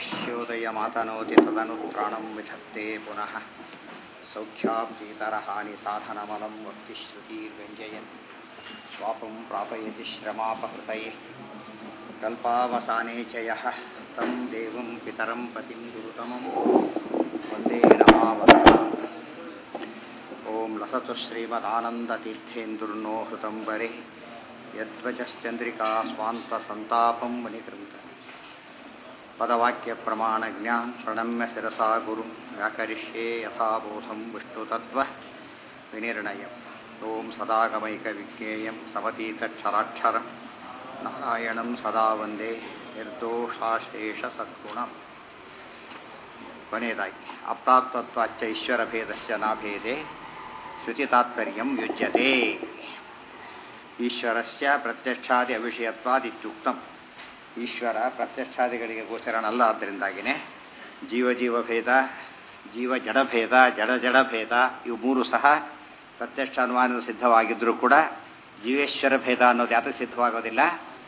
शिष्योदयमातनोति तदनुत्राणं विधत्ते पुनः सौख्याब्दीतरहानिसाधनमलं वक्तिश्रुतिर्व्यञ्जयन् स्वापं प्रापयति श्रमापहृतैः कल्पावसाने च यः तं देवं पितरं पतिं गुरुतमं वन्दे नमावताम् ॐ लसतु श्रीमदानन्दतीर्थेन्दुर्नो हृतम्बरे यद्वचश्चन्द्रिका स्वान्तसन्तापं मुनिकृन्त पदवाक्यप्रमाणज्ञान् प्रणम्य शिरसा गुरुं व्याकरिष्ये यथाबोधं विष्णुतत्त्वः विनिर्णयम् ॐ सदागमैकविज्ञेयं समतीतक्षराक्षरं नारायणं सदा वन्दे ನಿರ್ದೋಷಾಶೇಷ ಸದ್ಗುಣಂ ಕೊನೆಯದಾಗಿ ಅಪ್ರಾಪ್ತತ್ವಾಚ್ಚ ಈಶ್ವರ ಭೇದಸ್ಯ ನಾಭೇದೆ ಶ್ರುತಿ ತಾತ್ಪರ್ಯಂ ಯುಜ್ಯತೆ ಈಶ್ವರಸ್ಯ ಪ್ರತ್ಯಕ್ಷಾದಿ ಅವಿಷಯತ್ವಾದಿತ್ಯುಕ್ತಂ ಈಶ್ವರ ಪ್ರತ್ಯಕ್ಷಾದಿಗಳಿಗೆ ಗೋಚರನಲ್ಲ ಆದ್ದರಿಂದಾಗಿನೇ ಜೀವ ಜೀವ ಭೇದ ಜೀವ ಜಡಭೇದ ಜಡ ಜಡಭೇದ ಇವು ಮೂರು ಸಹ ಪ್ರತ್ಯಕ್ಷ ಅನುಮಾನದ ಸಿದ್ಧವಾಗಿದ್ದರೂ ಕೂಡ ಜೀವೇಶ್ವರ ಭೇದ ಅನ್ನೋದು ಯಾತಕ್ಕೆ ಸಿದ್ಧವಾಗೋದಿಲ್ಲ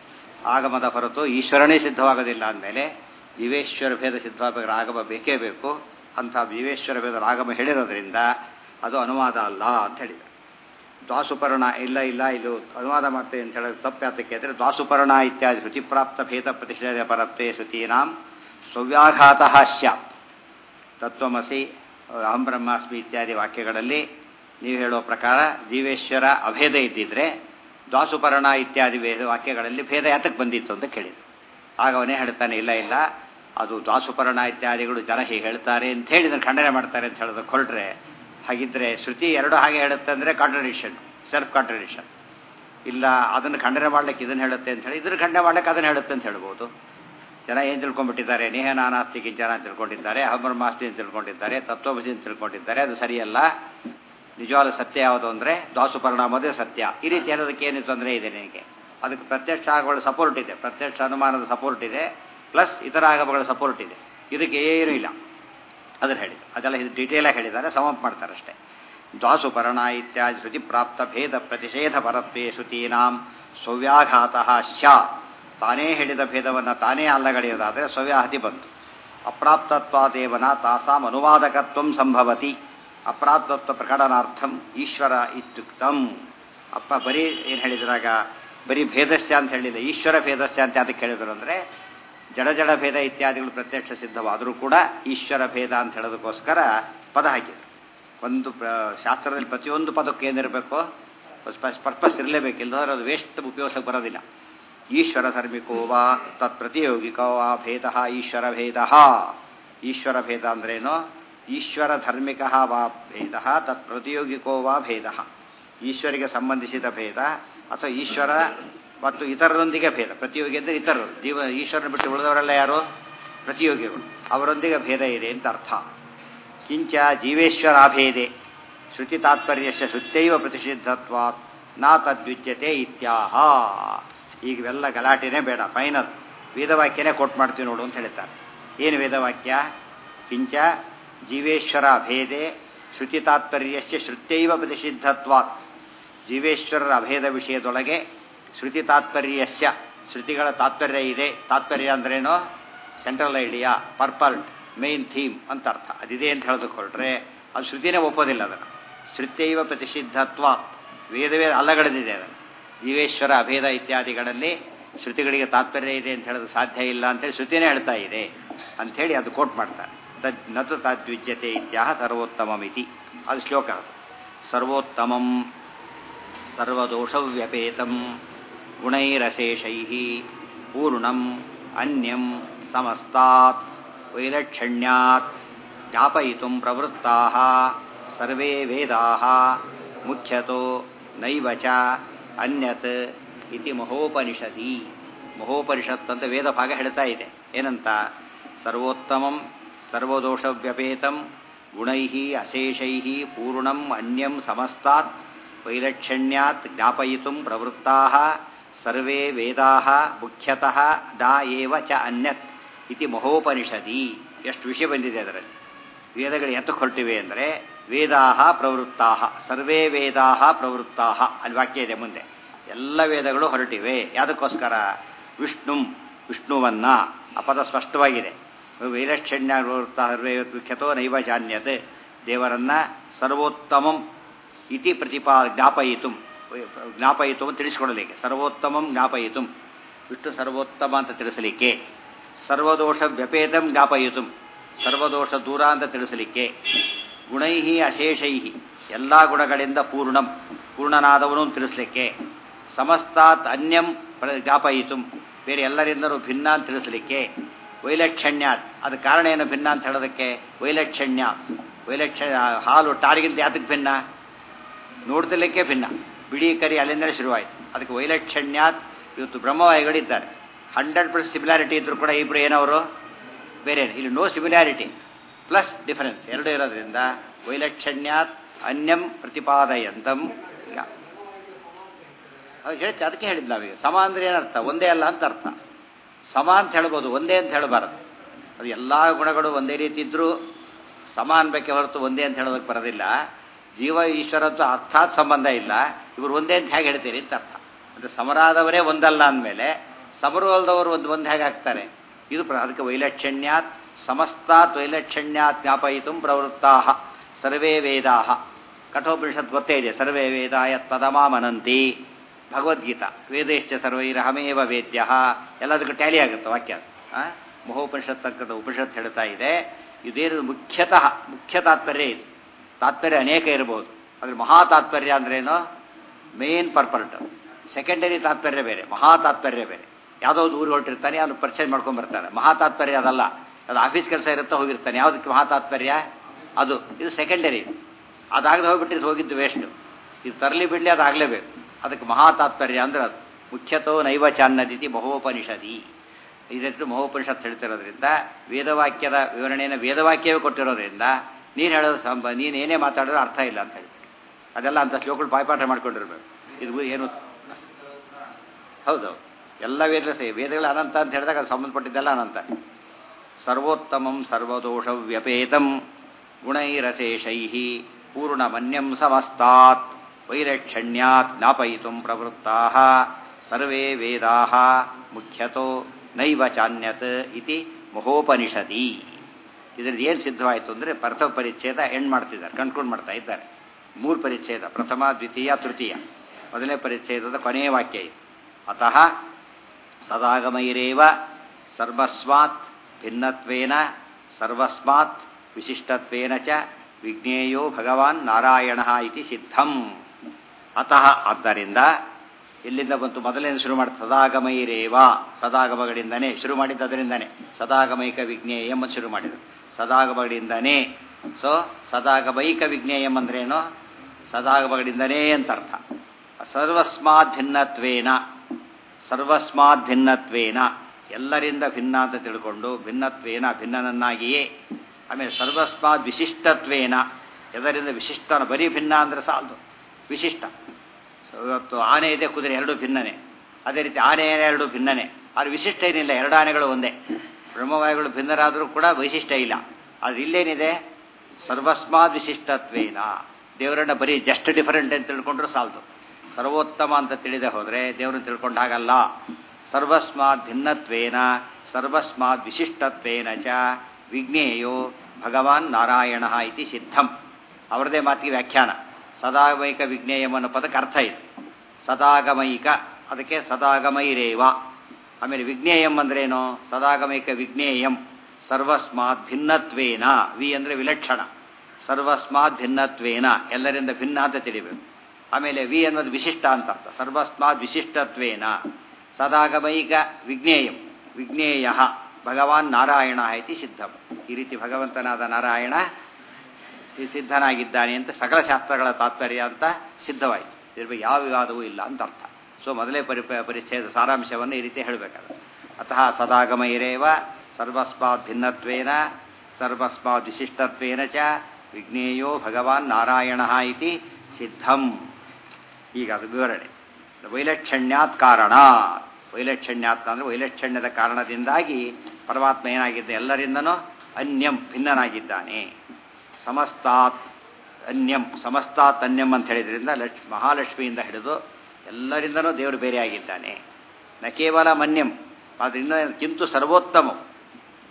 ಆಗಮದ ಹೊರತು ಈಶ್ವರನೇ ಸಿದ್ಧವಾಗೋದಿಲ್ಲ ಅಂದಮೇಲೆ ಜೀವೇಶ್ವರ ಭೇದ ಸಿದ್ಧವಾಗಬೇಕಾದ್ರೆ ಆಗಮ ಬೇಕೇ ಬೇಕು ಅಂಥ ಜೀವೇಶ್ವರ ಭೇದ ಆಗಮ ಹೇಳಿರೋದ್ರಿಂದ ಅದು ಅನುವಾದ ಅಲ್ಲ ಅಂತ ಹೇಳಿದರು ದ್ವಾಸುಪರ್ಣ ಇಲ್ಲ ಇಲ್ಲ ಇದು ಅನುವಾದ ಮಾಡ್ತೇವೆ ಅಂತ ಹೇಳೋದು ತಪ್ಪು ಯಾತಕ್ಕೆ ಅಂದರೆ ದ್ವಾಸುಪರ್ಣ ಇತ್ಯಾದಿ ಶ್ರುತಿಪ್ರಾಪ್ತ ಭೇದ ಪ್ರತಿಷ್ಠೆ ಪರತ್ವೆ ಶ್ರುತೀನಾಂ ಸವ್ಯಾಘಾತ ಸ್ಯಾತ್ ತತ್ವಮಸಿ ಅಹಂ ಬ್ರಹ್ಮಾಸ್ಮಿ ಇತ್ಯಾದಿ ವಾಕ್ಯಗಳಲ್ಲಿ ನೀವು ಹೇಳೋ ಪ್ರಕಾರ ಜೀವೇಶ್ವರ ಅಭೇದ ಇದ್ದಿದ್ರೆ ದ್ವಾಸುಪರ್ಣ ಇತ್ಯಾದಿ ವೇದ ವಾಕ್ಯಗಳಲ್ಲಿ ಭೇದ ಯಾತಕ್ಕೆ ಬಂದಿತ್ತು ಅಂತ ಕೇಳಿದ್ರು ಆಗ ಅವನೇ ಹೇಳ್ತಾನೆ ಇಲ್ಲ ಇಲ್ಲ ಅದು ದ್ವಾಸುಪರ್ಣ ಇತ್ಯಾದಿಗಳು ಜನ ಹೀಗೆ ಹೇಳ್ತಾರೆ ಅಂತ ಹೇಳಿ ಇದನ್ನು ಖಂಡನೆ ಮಾಡ್ತಾರೆ ಅಂತ ಹೇಳೋದು ಹೊರಟ್ರೆ ಹಾಗಿದ್ರೆ ಶ್ರುತಿ ಎರಡು ಹಾಗೆ ಹೇಳುತ್ತೆ ಅಂದರೆ ಕಾಂಟ್ರಡಿಕ್ಷನ್ ಸೆಲ್ಫ್ ಕಾಂಟ್ರಡಿಕ್ಷನ್ ಇಲ್ಲ ಅದನ್ನು ಖಂಡನೆ ಮಾಡ್ಲಿಕ್ಕೆ ಇದನ್ನು ಹೇಳುತ್ತೆ ಅಂತ ಹೇಳಿ ಇದನ್ನು ಖಂಡನೆ ಮಾಡ್ಲಿಕ್ಕೆ ಅದನ್ನು ಹೇಳುತ್ತೆ ಅಂತ ಹೇಳ್ಬೋದು ಜನ ಏನು ತಿಳ್ಕೊಂಡ್ಬಿಟ್ಟಿದ್ದಾರೆ ನೇಹ ನಾನಾಸ್ತಿ ಕಿಂಚನ ಅಂತ ತಿಳ್ಕೊಂಡಿದ್ದಾರೆ ಅಹಬ್ರಹ್ಮಾಸ್ತಿ ಅಂತ ತಿಳ್ಕೊಂಡಿದ್ದಾರೆ ತತ್ವಮಸಿ ಅಂತ ತಿಳ್ಕೊಂಡಿದ್ದಾರೆ ಅದು ಸರಿಯಲ್ಲ ನಿಜವಾದ ಸತ್ಯ ಯಾವುದು ಅಂದರೆ ದ್ವಾಸುಪರಿಣಾಮದೇ ಸತ್ಯ ಈ ರೀತಿ ಹೇಳೋದಕ್ಕೆ ಏನು ತೊಂದರೆ ಇದೆ ನಿನಗೆ ಅದಕ್ಕೆ ಪ್ರತ್ಯಕ್ಷ ಆಗಗಳ ಸಪೋರ್ಟ್ ಇದೆ ಪ್ರತ್ಯಕ್ಷ ಅನುಮಾನದ ಸಪೋರ್ಟ್ ಇದೆ ಪ್ಲಸ್ ಇತರ ಆಗಮಗಳ ಸಪೋರ್ಟ್ ಇದೆ ಇದಕ್ಕೆ ಏನೂ ಇಲ್ಲ ಅದನ್ನು ಹೇಳಿ ಅದೆಲ್ಲ ಇದು ಡೀಟೇಲಾಗಿ ಹೇಳಿದ್ದಾರೆ ಸಮಪ್ ಮಾಡ್ತಾರೆ ಅಷ್ಟೇ ದ್ವಾಸುಪರ್ಣ ಇತ್ಯಾದಿ ಶ್ರುತಿ ಪ್ರಾಪ್ತ ಭೇದ ಪ್ರತಿಷೇಧ ಪರತ್ವೇ ಶ್ರುತೀನಾಂ ಸೌವ್ಯಾಘಾತ ಶ್ಯಾ ತಾನೇ ಹೇಳಿದ ಭೇದವನ್ನು ತಾನೇ ಅಲ್ಲಗಳೆಯೋದಾದರೆ ಸೌವ್ಯಾಹತಿ ಬಂತು ಅಪ್ರಾಪ್ತತ್ವಾದೇವನ ತಾಸಾಂ ಅನುವಾದಕತ್ವ ಸಂಭವತಿ ಅಪ್ರಾಪ್ತತ್ವ ಪ್ರಕಟನಾರ್ಥಂ ಈಶ್ವರ ಇತ್ಯುಕ್ತಂ ಅಪ್ಪ ಬರೀ ಏನು ಹೇಳಿದ್ರಾಗ ಬರೀ ಭೇದಸ್ಯ ಅಂತ ಹೇಳಿಲ್ಲ ಈಶ್ವರ ಭೇದಸ್ಯ ಅಂತ ಅದಕ್ಕೆ ಹೇಳಿದ್ರು ಅಂದರೆ ಜಡ ಜಡ ಭೇದ ಇತ್ಯಾದಿಗಳು ಪ್ರತ್ಯಕ್ಷ ಸಿದ್ಧವಾದರೂ ಕೂಡ ಈಶ್ವರ ಭೇದ ಅಂತ ಹೇಳೋದಕ್ಕೋಸ್ಕರ ಪದ ಹಾಕಿದ್ರು ಒಂದು ಶಾಸ್ತ್ರದಲ್ಲಿ ಪ್ರತಿಯೊಂದು ಪದಕ್ಕೆ ಏನಿರಬೇಕು ಪರ್ಪಸ್ ಇರಲೇಬೇಕು ಇಲ್ಲದ್ರೆ ಅದು ವೇಸ್ಟ್ ಉಪಯೋಗಕ್ಕೆ ಬರೋದಿಲ್ಲ ಈಶ್ವರ ಧರ್ಮಿಕೋ ವಾ ತತ್ ಪ್ರತಿಯೋಗಿಕೋ ವಾ ಭೇದ ಈಶ್ವರ ಭೇದ ಈಶ್ವರ ಭೇದ ಅಂದ್ರೇನು ಈಶ್ವರ ಧರ್ಮಿಕ ವಾ ಭೇದ ತತ್ ಪ್ರತಿಯೋಗಿಕೋ ವಾ ಭೇದ ಈಶ್ವರಿಗೆ ಸಂಬಂಧಿಸಿದ ಭೇದ ಅಥವಾ ಈಶ್ವರ ಮತ್ತು ಇತರರೊಂದಿಗೆ ಭೇದ ಪ್ರತಿಯೋಗಿ ಅಂದರೆ ಇತರರು ಜೀವ ಈಶ್ವರನ ಬಿಟ್ಟು ಉಳಿದವರೆಲ್ಲ ಯಾರು ಪ್ರತಿಯೋಗಿಗಳು ಅವರೊಂದಿಗೆ ಭೇದ ಇದೆ ಅಂತ ಅರ್ಥ ಕಿಂಚ ಜೀವೇಶ್ವರಾಭೇದೆ ಶ್ರುತಿ ತಾತ್ಪರ್ಯಶ್ಚ ಶ್ರುತ್ಯೈವ ಪ್ರತಿಷಿದ್ಧತ್ವಾತ್ ನಾ ತದ್ವಿಚ್ಯತೆ ಇತ್ಯಾಹ ಈಗ ಇವೆಲ್ಲ ಗಲಾಟೆನೇ ಬೇಡ ಫೈನಲ್ ವೇದವಾಕ್ಯನೇ ಕೊಟ್ಟು ಮಾಡ್ತೀವಿ ನೋಡು ಅಂತ ಹೇಳ್ತಾರೆ ಏನು ವೇದವಾಕ್ಯ ಕಿಂಚ ಜೀವೇಶ್ವರ ಅಭೇದೆ ಶ್ರುತಿ ತಾತ್ಪರ್ಯಶ್ಚ ಶ್ರುತ್ಯೈವ ಪ್ರತಿಷಿದ್ಧತ್ವಾತ್ ಜೀವೇಶ್ವರರ ಅಭೇದ ವಿಷಯದೊಳಗೆ ಶ್ರುತಿ ತಾತ್ಪರ್ಯಸ್ಯ ಶ್ರುತಿಗಳ ತಾತ್ಪರ್ಯ ಇದೆ ತಾತ್ಪರ್ಯ ಅಂದ್ರೇನು central idea purple main theme ಅಂತ ಅರ್ಥ ಅದಿದೆ ಅಂತ ಹೇಳೋದಕ್ಕೆ ಹೊರಟ್ರೆ ಅದು ಶ್ರುತಿನೇ ಒಪ್ಪೋದಿಲ್ಲ ಅದನ್ನು ಶ್ರುತ್ಯೈವ ಪ್ರತಿಷಿದ್ಧತ್ವ ವೇದವೇ ಅಲ್ಲಗಳೆದಿದೆ ಅದನ್ನು ಜೀವೇಶ್ವರ ಅಭೇದ ಇತ್ಯಾದಿಗಳಲ್ಲಿ ಶ್ರುತಿಗಳಿಗೆ ತಾತ್ಪರ್ಯ ಇದೆ ಅಂತ ಹೇಳೋದು ಸಾಧ್ಯ ಇಲ್ಲ ಅಂತೇಳಿ ಶ್ರುತಿನೇ ಹೇಳ್ತಾ ಇದೆ ಅಂಥೇಳಿ ಅದು ಕೋಟ್ ಮಾಡ್ತಾರೆ ತದ್ ನತು ತದ್ವಿಜ್ಯತೆ ಇತ್ಯಾಹ ಸರ್ವೋತ್ತಮಮಿತಿ ಅದು ಶ್ಲೋಕ ಅದು ಸರ್ವೋತ್ತಮಂ ಸರ್ವದೋಷವ್ಯಪೇತಂ ಗುಣೈರಶೇಷೈ ಪೂರ್ಣಂ ಅನ್ಯಂ ಸಮಸ್ತಾತ್ ವೈಲಕ್ಷಣ್ಯಾತ್ ಜ್ಞಾಪಯಿತು ಪ್ರವೃತ್ತಾ ಸರ್ವೇ ವೇದಾ ಮುಖ್ಯತೋ ನೈವ ಚ ಅನ್ಯತ್ ಇತಿ ಮಹೋಪನಿಷದಿ ಮಹೋಪನಿಷತ್ ಅಂತ ವೇದ ಭಾಗ ಹೇಳ್ತಾ ಇದೆ ಏನಂತ ಸರ್ವೋತ್ತಮಂ ಸರ್ವದೋಷವ್ಯಪೇತಂ ಗುಣೈ ಅಶೇಷೈ ಪೂರ್ಣಂ ಅನ್ಯಂ ಸಮಸ್ತಾತ್ ವೈಲಕ್ಷಣ್ಯಾತ್ ಜ್ಞಾಪಯಿತು ಪ್ರವೃತ್ತಾ ಸರ್ವೇ ವೇದಾ ಮುಖ್ಯತಃ ದಾ ಏವ ಚ ಅನ್ಯತ್ ಇತಿ ಮಹೋಪನಿಷದಿ ಎಷ್ಟು ವಿಷಯ ಬಂದಿದೆ ಅದರಲ್ಲಿ ವೇದಗಳು ಎತ್ತಕ್ಕೆ ಹೊರಟಿವೆ ಅಂದರೆ ವೇದಾ ಪ್ರವೃತ್ತಾ ಸರ್ವೇ ವೇದಾ ಪ್ರವೃತ್ತಾ ಅಲ್ಲಿ ವಾಕ್ಯ ಇದೆ ಮುಂದೆ ಎಲ್ಲ ವೇದಗಳು ಹೊರಟಿವೆ ಯಾವುದಕ್ಕೋಸ್ಕರ ವಿಷ್ಣು ವಿಷ್ಣುವನ್ನ ಆ ಪದ ಸ್ಪಷ್ಟವಾಗಿದೆ ವೈಲಕ್ಷಣ್ಯ ಸರ್ವೇ ವಿಖ್ಯತೋ ನೈವ ಜಾನ್ಯತೆ ದೇವರನ್ನ ಸರ್ವೋತ್ತಮಂ ಇತಿ ಪ್ರತಿಪಾ ಜ್ಞಾಪಯಿತು ಜ್ಞಾಪಯಿತು ಅಂತ ತಿಳಿಸ್ಕೊಡಲಿಕ್ಕೆ ಸರ್ವೋತ್ತಮಂ ಜ್ಞಾಪಯಿತು ವಿಷ್ಣು ಸರ್ವೋತ್ತಮ ಅಂತ ತಿಳಿಸಲಿಕ್ಕೆ ಸರ್ವದೋಷ ವ್ಯಪೇತಂ ಜ್ಞಾಪಯಿತು ಸರ್ವದೋಷ ದೂರ ಅಂತ ತಿಳಿಸಲಿಕ್ಕೆ ಗುಣೈ ಅಶೇಷೈ ಎಲ್ಲ ಗುಣಗಳಿಂದ ಪೂರ್ಣಂ ಪೂರ್ಣನಾದವನು ಅಂತ ತಿಳಿಸ್ಲಿಕ್ಕೆ ಸಮಸ್ತಾತ್ ಅನ್ಯಂ ಪ್ರ- ಜ್ಞಾಪಯಿತು ಬೇರೆ ಎಲ್ಲರಿಂದಲೂ ಭಿನ್ನ ಅಂತ ತಿಳಿಸಲಿಕ್ಕೆ ವೈಲಕ್ಷಣ್ಯಾತ್ ಅದು ಕಾರಣ ಏನು ಭಿನ್ನ ಅಂತ ಹೇಳೋದಕ್ಕೆ ವೈಲಕ್ಷಣ್ಯ ವೈಲಕ್ಷ ಹಾಲು ಟಾರಿಗಿಂತ ಯಾತಕ್ಕೆ ಭಿನ್ನ ನೋಡ್ತಿರ್ಲಿಕ್ಕೆ ಭಿನ್ನ ಬಿಳಿ ಕರಿ ಅಲ್ಲಿಂದಲೇ ಶುರುವಾಯಿತು ಅದಕ್ಕೆ ವೈಲಕ್ಷಣ್ಯಾತ್ ಇವತ್ತು ಬ್ರಹ್ಮವಾಯುಗಳಿದ್ದಾರೆ ಹಂಡ್ರೆಡ್ ಪರ್ಸೆಂಟ್ ಸಿಮಿಲಾರಿಟಿ ಇದ್ರೂ ಕೂಡ ಇಬ್ಬರು ಏನವರು ಬೇರೆ ಇಲ್ಲಿ ನೋ ಸಿಮಿಲಾರಿಟಿ ಪ್ಲಸ್ ಡಿಫರೆನ್ಸ್ ಎರಡು ಇರೋದ್ರಿಂದ ವೈಲಕ್ಷಣ್ಯಾತ್ ಅನ್ಯಂ ಪ್ರತಿಪಾದಯಂತಂ ಈಗ ಅದು ಹೇಳಿ ಅದಕ್ಕೆ ಹೇಳಿದ್ ನಾವೀಗ ಸಮ ಅಂದ್ರೆ ಏನರ್ಥ ಒಂದೇ ಅಲ್ಲ ಅಂತ ಅರ್ಥ ಸಮ ಅಂತ ಹೇಳ್ಬೋದು ಒಂದೇ ಅಂತ ಹೇಳಬಾರದು ಅದು ಎಲ್ಲ ಗುಣಗಳು ಒಂದೇ ರೀತಿ ಇದ್ರೂ ಸಮ ಅನ್ಬೇಕೆ ಹೊರತು ಒಂದೇ ಅಂತ ಹೇಳೋದಕ್ಕೆ ಬರೋದಿಲ್ಲ ಜೀವ ಈಶ್ವರದ್ದು ಅರ್ಥಾತ್ ಸಂಬಂಧ ಇಲ್ಲ ಇವರು ಒಂದೇ ಅಂತ ಹೇಗೆ ಹೇಳ್ತೀರಿ ಅಂತ ಅರ್ಥ ಅಂದರೆ ಸಮರಾದವರೇ ಒಂದಲ್ಲ ಅಂದಮೇಲೆ ಸಮರು ಅಲ್ದವರು ಒಂದು ಒಂದು ಹೇಗೆ ಆಗ್ತಾರೆ ಇದು ಪ್ರ- ಅದಕ್ಕೆ ವೈಲಕ್ಷಣ್ಯಾತ್ ಸಮಸ್ತಾತ್ ವೈಲಕ್ಷಣ್ಯಾತ್ ಜ್ಞಾಪಯಿತು ಪ್ರವೃತ್ತಾ ಸರ್ವೇ ವೇದಾ ಕಠೋಪನಿಷತ್ ಗೊತ್ತೇ ಇದೆ ಸರ್ವೇ ವೇದ ಯತ್ ಪದಮಾಮನಂತಿ ಭಗವದ್ಗೀತಾ ವೇದೇಶ್ಚ ಸರ್ವೈರಹಮೇವ ವೇದ್ಯ ಎಲ್ಲದಕ್ಕೂ ಟ್ಯಾಲಿ ಆಗುತ್ತೆ ವಾಕ್ಯ ಆ? ಮಹೋಪನಿಷತ್ ತಕ್ಕದ ಉಪನಿಷತ್ ಹೇಳ್ತಾ ಇದೆ ಇದೇನು ಮುಖ್ಯತಃ ಮುಖ್ಯ ತಾತ್ಪರ್ಯ ಇದು ತಾತ್ಪರ್ಯ ಅನೇಕ ಇರಬಹುದು ಅದ್ರ ಮಹಾ ತಾತ್ಪರ್ಯ ಅಂದ್ರೇನು ಮೇನ್ ಪರ್ಪರ್ಟ್ ಸೆಕೆಂಡರಿ ತಾತ್ಪರ್ಯ ಬೇರೆ ಮಹಾ ತಾತ್ಪರ್ಯ ಬೇರೆ ಯಾವುದೋ ಒಂದು ಊರು ಹೊರಟಿರ್ತಾನೆ ಅವನು ಪರ್ಚೇಸ್ ಮಾಡ್ಕೊಂಡ್ ಬರ್ತಾನೆ ಮಹಾ ತಾತ್ಪರ್ಯ ಅದಲ್ಲ ಅದು ಆಫೀಸ್ ಕೆಲಸ ಇರುತ್ತಾ ಹೋಗಿರ್ತಾನೆ ಯಾವುದಕ್ಕೆ ಮಹಾ ತಾತ್ಪರ್ಯ ಅದು ಇದು ಸೆಕೆಂಡರಿ ಅದಾಗದೆ ಹೋಗ್ಬಿಟ್ಟು ಹೋಗಿದ್ದು ವೇಸ್ಟು ಇದು ತರಲಿ ಬಿಡಲಿ ಅದಾಗಲೇಬೇಕು ಅದಕ್ಕೆ ಮಹಾ ತಾತ್ಪರ್ಯ ಅಂದ್ರೆ ಅದು ಮುಖ್ಯತೋ ನೈವ ಚಾನ್ನದಿತಿ ಮಹೋಪನಿಷದಿ ಇದಕ್ಕೆ ಮಹೋಪನಿಷತ್ ಹೇಳ್ತಿರೋದ್ರಿಂದ ವೇದವಾಕ್ಯದ ವಿವರಣೆಯನ್ನು ವೇದವಾಕ್ಯವೇ ಕೊಟ್ಟಿರೋದ್ರಿಂದ ನೀನು ಹೇಳೋದು ಸಂಬ ನೀನು ಏನೇ ಮಾತಾಡಿದ್ರು ಅರ್ಥ ಇಲ್ಲ ಅಂತ ಹೇಳ್ಬಿಟ್ಟು ಅದೆಲ್ಲ ಅಂತ ಶ್ಲೋಕಗಳು ಬಾಯ್ಪಾಠ ಮಾಡ್ಕೊಂಡಿರ್ಬೇಕು ಇದು ಏನು ಹೌದು ಎಲ್ಲ ವೇದ ಸೇ ವೇದಗಳು ಅನಂತ ಅಂತ ಹೇಳಿದಾಗ ಅದು ಸಂಬಂಧಪಟ್ಟಿದ್ದೆಲ್ಲ ಅನಂತ ಸರ್ವೋತ್ತಮಂ ಸರ್ವದೋಷ ವ್ಯಪೇತಂ ಗುಣೈರಶೇಷೈ ಪೂರ್ಣಮನ್ಯಂ ಸಮಸ್ತಾತ್ ವೈರಕ್ಷಣ್ಯಾತ್ ಜ್ಞಾಪಯಿತು ಪ್ರವೃತ್ತಾ ಸರ್ವೇ ವೇದಾ ಮುಖ್ಯತೋ ನೈವ ಚಾನ್ಯತ್ ಇತಿ ಮಹೋಪನಿಷದಿ ಇದರಲ್ಲಿ ಏನು ಸಿದ್ಧವಾಯಿತು ಅಂದರೆ ಪ್ರಥಮ ಪರಿಚ್ಛೇದ ಎಂಡ್ ಮಾಡ್ತಿದ್ದಾರೆ ಕನ್ಕ್ಲೂಡ್ ಮಾಡ್ತಾ ಇದ್ದಾರೆ ಮೂರು ಪರಿಚ್ಛೇದ ಪ್ರಥಮ ದ್ವಿತೀಯ ತೃತೀಯ ಮೊದಲನೇ ಪರಿಚ್ಛೇದದ ಕೊನೆಯ ವಾಕ್ಯ ಇದು ಅತಃ ಸದಾಗಮೈರೇವ ಸರ್ವಸ್ಮಾತ್ ಭಿನ್ನತ್ವೇನ ಸರ್ವಸ್ಮಾತ್ ವಿಶಿಷ್ಟತ್ವೇನ ಚ ವಿಜ್ಞೇಯೋ ಭಗವಾನ್ ನಾರಾಯಣ ಇತಿ ಸಿದ್ಧಂ ಅತಃ ಆದ್ದರಿಂದ ಎಲ್ಲಿಂದ ಬಂತು ಮೊದಲೇನು ಶುರು ಮಾಡ್ತಾರೆ ಸದಾಗಮೈರೇವ ಸದಾಗಮಗಳಿಂದನೇ ಶುರು ಮಾಡಿದ್ದು ಅದರಿಂದನೇ ಸದಾಗಮೈಕ ವಿಜ್ಞೇಯಂ ಅಂತ ಶುರು ಮಾಡಿದರು ಸದಾಗಮಗಳಿಂದನೇ ಸೊ ಸದಾಗಮೈಕ ವಿಜ್ಞೇಯಂ ಅಂದ್ರೇನು ಸದಾಗಮಗಳಿಂದನೇ ಅಂತ ಅರ್ಥ ಸರ್ವಸ್ಮಾತ್ ಭಿನ್ನತ್ವೇನ ಸರ್ವಸ್ಮಾತ್ ಭಿನ್ನತ್ವೇನ ಎಲ್ಲರಿಂದ ಭಿನ್ನ ಅಂತ ತಿಳ್ಕೊಂಡು ಭಿನ್ನತ್ವೇನ ಭಿನ್ನನನ್ನಾಗಿಯೇ ಆಮೇಲೆ ಸರ್ವಸ್ಮಾತ್ ವಿಶಿಷ್ಟತ್ವೇನ ಎಲ್ಲರಿಂದ ವಿಶಿಷ್ಟನ ಬರೀ ಭಿನ್ನ ಅಂದರೆ ಸಾಲದು ವಿಶಿಷ್ಟ ಇವತ್ತು ಆನೆ ಇದೆ ಕುದುರೆ ಎರಡು ಭಿನ್ನನೆ ಅದೇ ರೀತಿ ಆನೆ ಎರಡು ಭಿನ್ನನೆ ಆದರೆ ವಿಶಿಷ್ಟ ಏನಿಲ್ಲ ಎರಡು ಆನೆಗಳು ಒಂದೇ ಬ್ರಹ್ಮವಾಯುಗಳು ಭಿನ್ನರಾದರೂ ಕೂಡ ವೈಶಿಷ್ಟ್ಯ ಇಲ್ಲ ಆದರೆ ಇಲ್ಲೇನಿದೆ ಸರ್ವಸ್ಮಾತ್ ವಿಶಿಷ್ಟತ್ವೇನ ದೇವರನ್ನ ಬರೀ ಜಸ್ಟ್ ಡಿಫರೆಂಟ್ ಅಂತ ತಿಳ್ಕೊಂಡ್ರು ಸಾಲದು ಸರ್ವೋತ್ತಮ ಅಂತ ತಿಳಿದೆ ಹೋದರೆ ದೇವರನ್ನು ತಿಳ್ಕೊಂಡು ಹಾಗಲ್ಲ ಸರ್ವಸ್ಮಾತ್ ಭಿನ್ನತ್ವೇನ ಸರ್ವಸ್ಮಾತ್ ವಿಶಿಷ್ಟತ್ವೇನ ಚ ವಿಜ್ಞೇಯೋ ಭಗವಾನ್ ನಾರಾಯಣ ಇತಿ ಸಿದ್ಧಂ ಅವರದೇ ಮಾತಿಗೆ ವ್ಯಾಖ್ಯಾನ ಸದಾಗಮೈಕ ವಿಜ್ಞೇಯಂ ಅನ್ನೋ ಪದಕ್ಕೆ ಅರ್ಥ ಇದೆ ಸದಾಗಮೈಕ ಅದಕ್ಕೆ ಸದಾಗಮೈರೇವ ಆಮೇಲೆ ವಿಜ್ಞೇಯಂ ಅಂದ್ರೇನು ಸದಾಗಮೈಕ ವಿಜ್ಞೇಯಂ ಸರ್ವಸ್ಮಾತ್ ಭಿನ್ನತ್ವೇನ ವಿ ಅಂದರೆ ವಿಲಕ್ಷಣ ಸರ್ವಸ್ಮಾತ್ ಭಿನ್ನತ್ವೇನ ಎಲ್ಲರಿಂದ ಭಿನ್ನ ಅಂತ ತಿಳಿಬೇಕು ಆಮೇಲೆ ವಿ ಅನ್ನೋದು ವಿಶಿಷ್ಟ ಅಂತ ಅರ್ಥ ಸರ್ವಸ್ಮಾತ್ ವಿಶಿಷ್ಟತ್ವೇನ ಸದಾಗಮೈಕ ವಿಜ್ಞೇಯಂ ವಿಜ್ಞೇಯ ಭಗವಾನ್ ನಾರಾಯಣ ಇತಿ ಸಿದ್ಧಂ ಈ ರೀತಿ ಭಗವಂತನಾದ ನಾರಾಯಣ ಸಿದ್ಧನಾಗಿದ್ದಾನೆ ಅಂತ ಸಕಲ ಶಾಸ್ತ್ರಗಳ ತಾತ್ಪರ್ಯ ಅಂತ ಸಿದ್ಧವಾಯಿತು ಇದ್ರ ಬಗ್ಗೆ ಯಾವ ವಿವಾದವೂ ಇಲ್ಲ ಅಂತ ಅರ್ಥ ಸೊ ಮೊದಲೇ ಪರಿ ಪರಿಚ್ಛೇದ ಸಾರಾಂಶವನ್ನು ಈ ರೀತಿ ಹೇಳಬೇಕಾದ್ರೆ ಅತಃ ಸದಾಗಮ ಇರೇವ ಸರ್ವಸ್ಮಾತ್ ಭಿನ್ನತ್ವೇನ ಸರ್ವಸ್ಮಾತ್ ವಿಶಿಷ್ಟತ್ವೇನ ಚ ವಿಜ್ಞೇಯೋ ಭಗವಾನ್ ನಾರಾಯಣ ಇತಿ ಸಿದ್ಧಂ ಈಗ ಅದು ವಿವರಣೆ ವೈಲಕ್ಷಣ್ಯಾತ್ ಕಾರಣ ವೈಲಕ್ಷಣ್ಯಾತ್ ಅಂದರೆ ವೈಲಕ್ಷಣ್ಯದ ಕಾರಣದಿಂದಾಗಿ ಪರಮಾತ್ಮ ಏನಾಗಿದ್ದ ಎಲ್ಲರಿಂದನೂ ಅನ್ಯಂ ಭಿನ್ನನಾಗಿದ್ದಾನೆ ಸಮಸ್ತಾತ್ ಅನ್ಯಂ ಸಮಸ್ತಾತ್ ಅನ್ಯಂ ಅಂತ ಹೇಳಿದ್ರಿಂದ ಲಕ್ಷ್ ಮಹಾಲಕ್ಷ್ಮಿಯಿಂದ ಹಿಡಿದು ಎಲ್ಲರಿಂದನೂ ದೇವರು ಬೇರೆಯಾಗಿದ್ದಾನೆ ನ ಕೇವಲ ಮನ್ಯಂ ಅದರಿಂದ ಕಿಂತು ಸರ್ವೋತ್ತಮ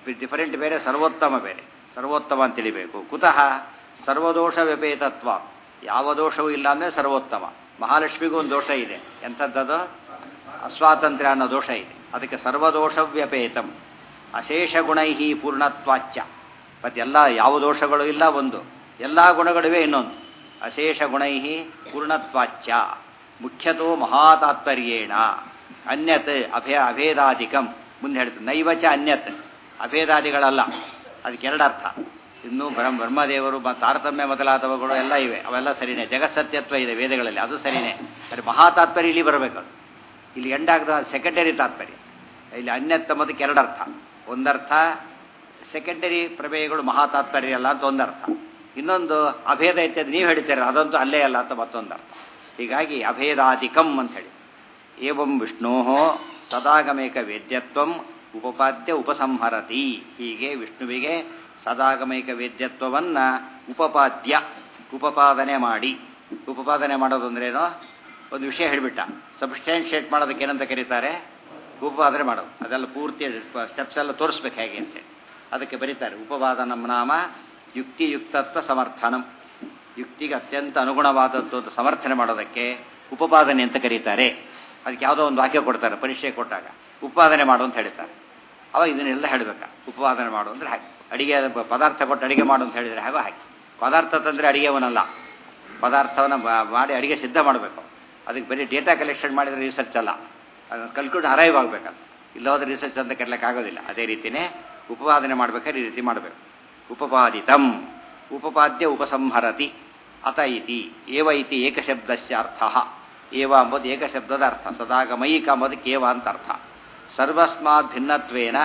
ಡಿಫರೆಂಟ್ ಬೇರೆ ಸರ್ವೋತ್ತಮ ಬೇರೆ ಸರ್ವೋತ್ತಮ ಅಂತ ತಿಳಿಬೇಕು ಕುತಃ ಸರ್ವದೋಷ ವ್ಯಪೇತತ್ವ ಯಾವ ದೋಷವೂ ಇಲ್ಲ ಅಂದರೆ ಸರ್ವೋತ್ತಮ ಮಹಾಲಕ್ಷ್ಮಿಗೂ ಒಂದು ದೋಷ ಇದೆ ಎಂಥದ್ದದು ಅಸ್ವಾತಂತ್ರ್ಯ ಅನ್ನೋ ದೋಷ ಇದೆ ಅದಕ್ಕೆ ಸರ್ವದೋಷ ವ್ಯಪೇತಂ ಅಶೇಷ ಗುಣೈ ಪೂರ್ಣತ್ವಾಚ್ಯ ಮತ್ತೆ ಎಲ್ಲ ಯಾವ ದೋಷಗಳು ಇಲ್ಲ ಒಂದು ಎಲ್ಲ ಗುಣಗಳಿವೆ ಇನ್ನೊಂದು ಅಶೇಷ ಗುಣೈ ಪೂರ್ಣತ್ವಾಚ್ಯ ಮುಖ್ಯತೋ ಮಹಾತಾತ್ಪರ್ಯೇಣ ಅನ್ಯತ್ ಅಭೇ ಅಭೇದಾಧಿಕಂ ಮುಂದೆ ಹೇಳ್ತಾರೆ ನೈವಚ ಅನ್ಯತ್ ಅಭೇದಾದಿಗಳಲ್ಲ ಅದಕ್ಕೆ ಎರಡರ್ಥ ಇನ್ನು ಬ್ರಹ್ಮ ಬ್ರಹ್ಮದೇವರು ಮ- ತಾರತಮ್ಯ ಮೊದಲಾದವುಗಳು ಎಲ್ಲ ಇವೆ ಅವೆಲ್ಲ ಸರಿನೇ ಜಗತ್ಸತ್ಯತ್ವ ಇದೆ ವೇದಗಳಲ್ಲಿ ಅದು ಸರಿನೇ ಆದರೆ ಮಹಾತಾತ್ಪರ್ಯ ಇಲ್ಲಿ ಬರಬೇಕು ಅದು ಇಲ್ಲಿ ಎಂಡಾಗದ ಸೆಕೆಂಡರಿ ತಾತ್ಪರ್ಯ ಇಲ್ಲಿ ಅನ್ಯತ್ ಎಂಬುದಕ್ಕೆ ಎರಡರ್ಥ ಒಂದರ್ಥ ಸೆಕೆಂಡರಿ ಪ್ರಮೇಯಗಳು ಮಹಾತಾತ್ಪರ್ಯ ಅಲ್ಲ ಅಂತ ಒಂದರ್ಥ ಇನ್ನೊಂದು ಅಭೇದ ಇತ್ಯಾದಿ ನೀವು ಹೇಳ್ತೀರ ಅದಂತೂ ಅಲ್ಲೇ ಅಲ್ಲ ಅಂತ ಮತ್ತೊಂದರ್ಥ ಹೀಗಾಗಿ ಅಭೇದಾಧಿಕಂ ಅಂತ ಹೇಳಿ ಏವಂ ವಿಷ್ಣೋ ಸದಾಗಮೇಕ ವೇದ್ಯತ್ವಂ ಉಪಪಾದ್ಯ ಉಪಸಂಹರತಿ ಹೀಗೆ ವಿಷ್ಣುವಿಗೆ ಸದಾಗಮೈಕ ವೇದ್ಯತ್ವವನ್ನ ಉಪಪಾದ್ಯ ಉಪಪಾದನೆ ಮಾಡಿ ಉಪಪಾದನೆ ಮಾಡೋದು ಅಂದ್ರೇನು ಒಂದು ವಿಷಯ ಹೇಳಿಬಿಟ್ಟ ಸಬ್ಸ್ಟ್ಯಾನ್ಶಿಯೇಟ್ ಮಾಡೋದಕ್ಕೆ ಏನಂತ ಕರೀತಾರೆ ಉಪಪಾದನೆ ಮಾಡೋದು ಅದೆಲ್ಲ ಪೂರ್ತಿ ಸ್ಟೆಪ್ಸ್ ಎಲ್ಲ ತೋರಿಸ್ಬೇಕು ಹೇಗೆ ಅಂತೇಳಿ ಅದಕ್ಕೆ ಬರೀತಾರೆ ಉಪವಾದನಂ ನಾಮ ಯುಕ್ತಿಯುಕ್ತತ್ವ ಸಮರ್ಥನಂ ಯುಕ್ತಿಗೆ ಅತ್ಯಂತ ಅನುಗುಣವಾದದ್ದು ಅಂತ ಸಮರ್ಥನೆ ಮಾಡೋದಕ್ಕೆ ಉಪಪಾದನೆ ಅಂತ ಕರೀತಾರೆ ಅದಕ್ಕೆ ಯಾವುದೋ ಒಂದು ವಾಕ್ಯ ಕೊಡ್ತಾರೆ ಪರೀಕ್ಷೆ ಕೊಟ್ಟಾಗ ಉಪಾದನೆ ಮಾಡು ಅಂತ ಹೇಳ್ತಾರೆ ಅವಾಗ ಇದನ್ನೆಲ್ಲ ಹೇಳಬೇಕಾ ಉಪವಾದನೆ ಮಾಡು ಅಂದರೆ ಹಾಗೆ ಅಡಿಗೆ ಪದಾರ್ಥ ಕೊಟ್ಟು ಅಡಿಗೆ ಮಾಡು ಅಂತ ಹೇಳಿದರೆ ಹಾಗೋ ಹಾಕಿ ಪದಾರ್ಥ ತಂದರೆ ಅಡಿಗೆವನಲ್ಲ ಪದಾರ್ಥವನ್ನು ಮಾಡಿ ಅಡಿಗೆ ಸಿದ್ಧ ಮಾಡಬೇಕು ಅದಕ್ಕೆ ಬರೀ ಡೇಟಾ ಕಲೆಕ್ಷನ್ ಮಾಡಿದರೆ ರಿಸರ್ಚ್ ಅಲ್ಲ ಅದನ್ನು ಕಲ್ಕೊಂಡು ಅರೈವ್ ಆಗಬೇಕಲ್ಲ ಇಲ್ಲವಾದ್ರೆ ರಿಸರ್ಚ್ ಅಂತ ಕರೀಲಿಕ್ಕಾಗೋದಿಲ್ಲ ಅದೇ ರೀತಿಯೇ ಉಪವಾದನೆ ಮಾಡ್ಬೇಕಾದ್ರೆ ಈ ರೀತಿ ಮಾಡಬೇಕು ಉಪಪಾದಿತಂ ಉಪಪಾದ್ಯ ಉಪಸಂಹರತಿ ಅತ ಇತಿ ಏವ ಇತಿ ಏಕಶಬ್ದಸ್ಯ ಅರ್ಥ ಏವ ಎಂಬುದು ಏಕಶಬ್ದದ ಅರ್ಥ ಸದಾಗಮೈಕ ಎಂಬುದಕ್ಕೆ ಏವ ಅಂತ ಅರ್ಥ ಸರ್ವಸ್ಮಾತ್ ಭಿನ್ನತ್ವೇನ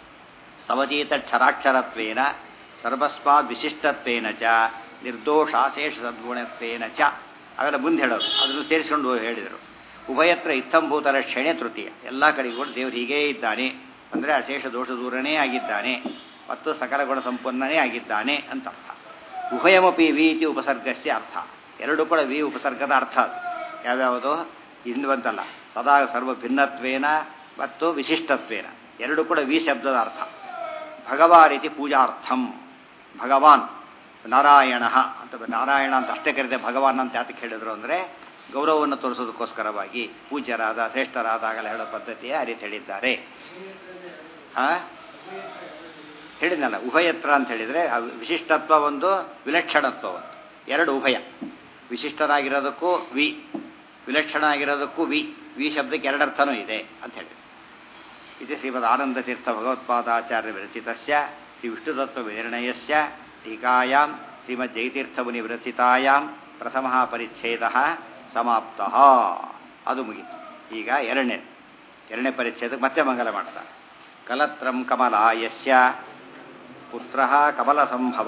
ಸಮತೀತಕ್ಷರಾಕ್ಷರತ್ವೇನ ಸರ್ವಸ್ಮಾತ್ ವಿಶಿಷ್ಟತ್ವೇನ ಚ ನಿರ್ದೋಷಾಶೇಷ ಸದ್ಗುಣತ್ವೇನ ಚ ಅವೆಲ್ಲ ಮುಂದೆ ಹೇಳೋದು ಅದನ್ನು ಸೇರಿಸಿಕೊಂಡು ಹೇಳಿದರು ಉಭಯತ್ರ ಇತ್ತಂಭೂತ ಲಕ್ಷಣೆ ತೃತೀಯ ಎಲ್ಲ ಕಡೆಗೂ ದೇವರು ಹೀಗೇ ಇದ್ದಾನೆ ಅಂದರೆ ಅಶೇಷ ದೋಷ ದೂರನೇ ಆಗಿದ್ದಾನೆ ಮತ್ತು ಸಕಲ ಗುಣ ಸಂಪನ್ನನೇ ಆಗಿದ್ದಾನೆ ಅಂತ ಅರ್ಥ ಉಭಯಮಪಿ ವಿ ಇತಿ ಉಪಸರ್ಗಸ್ಯ ಅರ್ಥ ಎರಡು ಕೂಡ ವಿ ಉಪಸರ್ಗದ ಅರ್ಥ ಅದು ಯಾವ್ಯಾವುದು ಇಂದು ಅಂತಲ್ಲ ಸದಾ ಸರ್ವ ಭಿನ್ನತ್ವೇನ ಮತ್ತು ವಿಶಿಷ್ಟತ್ವೇನ ಎರಡು ಕೂಡ ವಿ ಶಬ್ದದ ಅರ್ಥ ಭಗವಾನ್ ರೀತಿ ಪೂಜಾರ್ಥಂ ಭಗವಾನ್ ನಾರಾಯಣ ಅಂತ ನಾರಾಯಣ ಅಂತ ಅಷ್ಟೇ ಕರೆದೆ ಭಗವಾನ್ ಅಂತ ಯಾತಕ್ಕೆ ಹೇಳಿದ್ರು ಅಂದರೆ ಗೌರವವನ್ನು ತೋರಿಸೋದಕ್ಕೋಸ್ಕರವಾಗಿ ಪೂಜ್ಯರಾದ ಶ್ರೇಷ್ಠರಾದ ಆಗಲೇ ಹೇಳೋ ಪದ್ಧತಿಯ ಆ ರೀತಿ ಹೇಳಿದ್ದಾರೆ ಹಾ ಹೇಳಿದ್ನಲ್ಲ ಉಭಯತ್ರ ಅಂತ ಹೇಳಿದರೆ ಆ ವಿಶಿಷ್ಟತ್ವ ಒಂದು ವಿಲಕ್ಷಣತ್ವ ಒಂದು ಎರಡು ಉಭಯ ವಿಶಿಷ್ಟರಾಗಿರೋದಕ್ಕೂ ವಿ ವಿಲಕ್ಷಣ ಆಗಿರೋದಕ್ಕೂ ವಿ ವಿ ಶಬ್ದಕ್ಕೆ ಎರಡರ್ಥನೂ ಇದೆ ಅಂತ ಹೇಳಿ ಇದು ಶ್ರೀಮದ್ ಆನಂದ ತೀರ್ಥ ಭಗವತ್ಪಾದಾಚಾರ್ಯ ವಿರಚಿತಸ್ಯ ಶ್ರೀ ವಿಷ್ಣುತತ್ವ ವಿನಿರ್ಣಯಸ್ಯ ಟೀಕಾಯಾಂ ಶ್ರೀಮದ್ ಜಯತೀರ್ಥಮುನಿ ವಿರಚಿತಾಯಾಂ ಪ್ರಥಮ ಪರಿಚ್ಛೇದ ಸಮಾಪ್ತ ಅದು ಮುಗೀತು ಈಗ ಎರಡನೇ ಎರಡನೇ ಪರಿಚ್ಛೇದಕ್ಕೆ ಮತ್ತೆ ಮಂಗಲ ಮಾಡ್ತಾರೆ ಕಲತ್ರಂ ಕಮಲ ಯಸ್ಯ ಪುತ್ರ ಕಮಲ ಸಂಭವ